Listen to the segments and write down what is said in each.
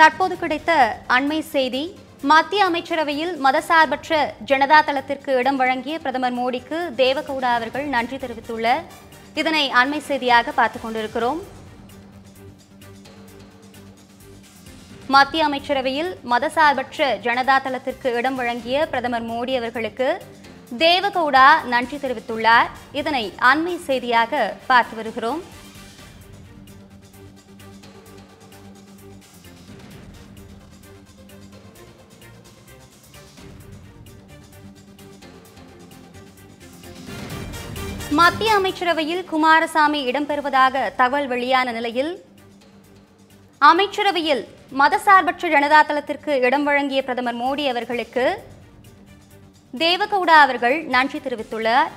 தற்போது கிடைத்த அண்மை செய்தி மத்திய அமைச்சரவையில் மதசார்பற்ற ஜனதா தளத்திற்கு இடம் வழங்கிய பிரதமர் மோடிக்கு தேவகவுடா அவர்கள் நன்றி தெரிவித்துள்ள இதனை அண்மை செய்தியாக பார்த்துக் கொண்டிருக்கிறோம் மத்திய அமைச்சரவையில் மதசார்பற்ற ஜனதா தளத்திற்கு இடம் வழங்கிய பிரதமர் மோடி அவர்களுக்கு தேவகவுடா நன்றி தெரிவித்துள்ளார் இதனை அண்மை செய்தியாக பார்த்து வருகிறோம் மத்திய அமைச்சரவையில் குமாரசாமி இடம்பெறுவதாக தகவல் வெளியான நிலையில் அமைச்சரவையில் மதசார்பற்ற ஜனதா தளத்திற்கு இடம் வழங்கிய பிரதமர் மோடி அவர்களுக்கு தேவகவுடா அவர்கள் நன்றி தெரிவித்துள்ளார்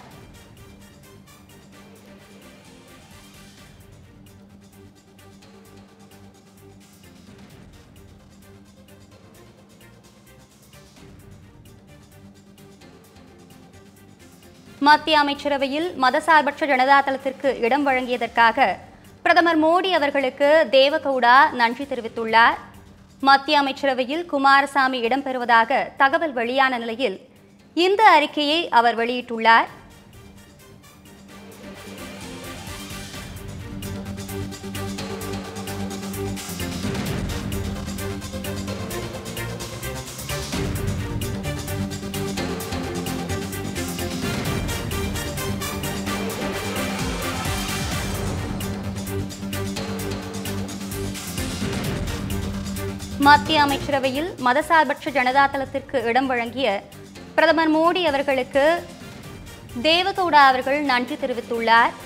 மத்திய அமைச்சரவையில் மதசார்பற்ற ஜனதா தளத்திற்கு இடம் வழங்கியதற்காக பிரதமர் மோடி அவர்களுக்கு தேவகவுடா நன்றி தெரிவித்துள்ளார் மத்திய அமைச்சரவையில் குமாரசாமி இடம்பெறுவதாக தகவல் வெளியான நிலையில் இந்த அறிக்கையை அவர் வெளியிட்டுள்ளார் மத்திய அமைச்சரவையில் மதசார்பற்ற ஜனதா தளத்திற்கு இடம் வழங்கிய பிரதமர் மோடி அவர்களுக்கு தேவகவுடா அவர்கள் நன்றி தெரிவித்துள்ளார்